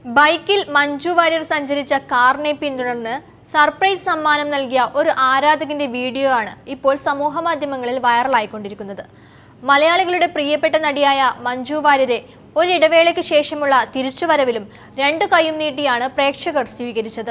ബൈക്കിൽ മഞ്ജു വാര്യർ സഞ്ചരിച്ച കാറിനെ പിന്തുടർന്ന് സർപ്രൈസ് സമ്മാനം നൽകിയ ഒരു ആരാധകന്റെ വീഡിയോ ആണ് ഇപ്പോൾ സമൂഹ മാധ്യമങ്ങളിൽ വൈറലായിക്കൊണ്ടിരിക്കുന്നത് മലയാളികളുടെ പ്രിയപ്പെട്ട നടിയായ മഞ്ജു വാര്യരെ ഒരിടവേളയ്ക്ക് ശേഷമുള്ള തിരിച്ചുവരവിലും രണ്ടു കൈയും നീട്ടിയാണ് പ്രേക്ഷകർ സ്വീകരിച്ചത്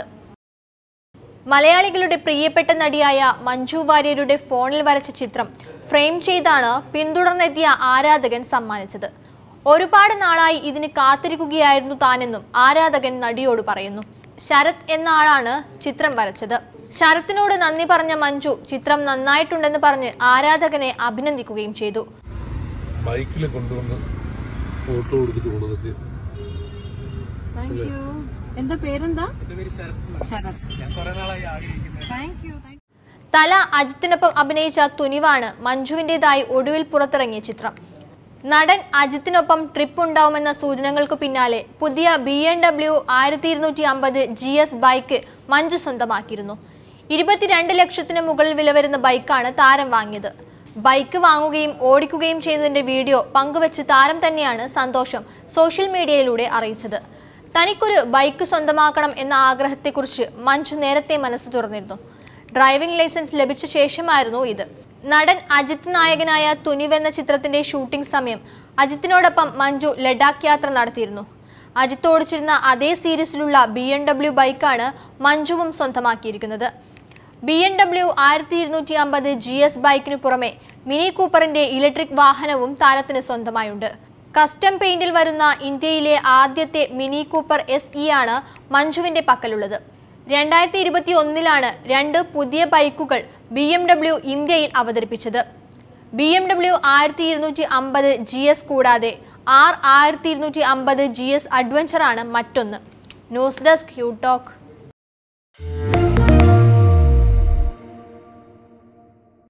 മലയാളികളുടെ പ്രിയപ്പെട്ട നടിയായ മഞ്ജു വാര്യരുടെ ഫോണിൽ വരച്ച ചിത്രം ഫ്രെയിം ചെയ്താണ് പിന്തുടർന്നെത്തിയ ആരാധകൻ സമ്മാനിച്ചത് ഒരുപാട് നാളായി ഇതിന് കാത്തിരിക്കുകയായിരുന്നു താനെന്നും ആരാധകൻ നടിയോട് പറയുന്നു ശരത് എന്ന ആളാണ് ചിത്രം വരച്ചത് ശരത്തിനോട് നന്ദി പറഞ്ഞ മഞ്ജു ചിത്രം നന്നായിട്ടുണ്ടെന്ന് പറഞ്ഞ് ആരാധകനെ അഭിനന്ദിക്കുകയും ചെയ്തു ബൈക്കിൽ കൊണ്ടുവന്ന് ഫോട്ടോ കൊടുത്തിട്ട് കൊണ്ടുവന്നെത്തി താങ്ക് യു എന്താ പേരെന്താ ശരത് താങ്ക് യു താങ്ക് തല അജിത്തിനൊപ്പം അഭിനയിച്ച തുനിവാണ് മഞ്ജുവിൻ്റെതായി ഒടുവിൽ പുറത്തിറങ്ങിയ ചിത്രം നടൻ അജിത്തിനൊപ്പം ട്രിപ്പ് ഉണ്ടാവുമെന്ന സൂചനകൾക്ക് പിന്നാലെ പുതിയ ബി എം ഡബ്ല്യു ആയിരത്തി ഇരുന്നൂറ്റി അമ്പത് ജി എസ് ബൈക്ക് മഞ്ജു സ്വന്തമാക്കിയിരുന്നു ഇരുപത്തിരണ്ട് ലക്ഷത്തിന് മുകളിൽ വില വരുന്ന ബൈക്കാണ് താരം വാങ്ങിയത് ബൈക്ക് വാങ്ങുകയും ഓടിക്കുകയും ചെയ്തതിന്റെ വീഡിയോ പങ്കുവച്ച് താരം തന്നെയാണ് സന്തോഷം സോഷ്യൽ മീഡിയയിലൂടെ അറിയിച്ചത് തനിക്കൊരു ബൈക്ക് സ്വന്തമാക്കണം എന്ന ആഗ്രഹത്തെക്കുറിച്ച് മഞ്ജു നേരത്തെ മനസ്സ് തുറന്നിരുന്നു ഡ്രൈവിംഗ് ലൈസൻസ് ലഭിച്ച ശേഷമായിരുന്നു ഇത് നടൻ അജിത് നായകനായ തുനിവ് എന്ന ചിത്രത്തിന്റെ ഷൂട്ടിംഗ് സമയം അജിത്തിനോടൊപ്പം മഞ്ജു ലഡാക്ക് യാത്ര നടത്തിയിരുന്നു അജിത്ത് ഓടിച്ചിരുന്ന അതേ സീരീസിലുള്ള ബി എം ഡബ്ല്യു ബൈക്കാണ് മഞ്ജുവും സ്വന്തമാക്കിയിരിക്കുന്നത് ബി എം ഡബ്ല്യു ആയിരത്തി ഇരുന്നൂറ്റി അമ്പത് ജി എസ് ബൈക്കിനു പുറമെ മിനി കൂപ്പറിന്റെ ഇലക്ട്രിക് വാഹനവും താരത്തിന് സ്വന്തമായുണ്ട് കസ്റ്റം പെയിന്റിൽ വരുന്ന ഇന്ത്യയിലെ ആദ്യത്തെ മിനി കൂപ്പർ എസ് ഇ ആണ് മഞ്ജുവിന്റെ പക്കലുള്ളത് രണ്ടായിരത്തി ഇരുപത്തി ഒന്നിലാണ് രണ്ട് പുതിയ ബൈക്കുകൾ ബി എം ഡബ്ല്യു ഇന്ത്യയിൽ അവതരിപ്പിച്ചത് ബി എം ഡബ്ല്യു ആയിരത്തി ഇരുന്നൂറ്റി അമ്പത് ജി എസ് കൂടാതെ ആർ ആയിരത്തി ഇരുന്നൂറ്റി അമ്പത് ജി എസ് അഡ്വഞ്ചറാണ് മറ്റൊന്ന് ന്യൂസ് ഡെസ്ക് യു ടോക്ക്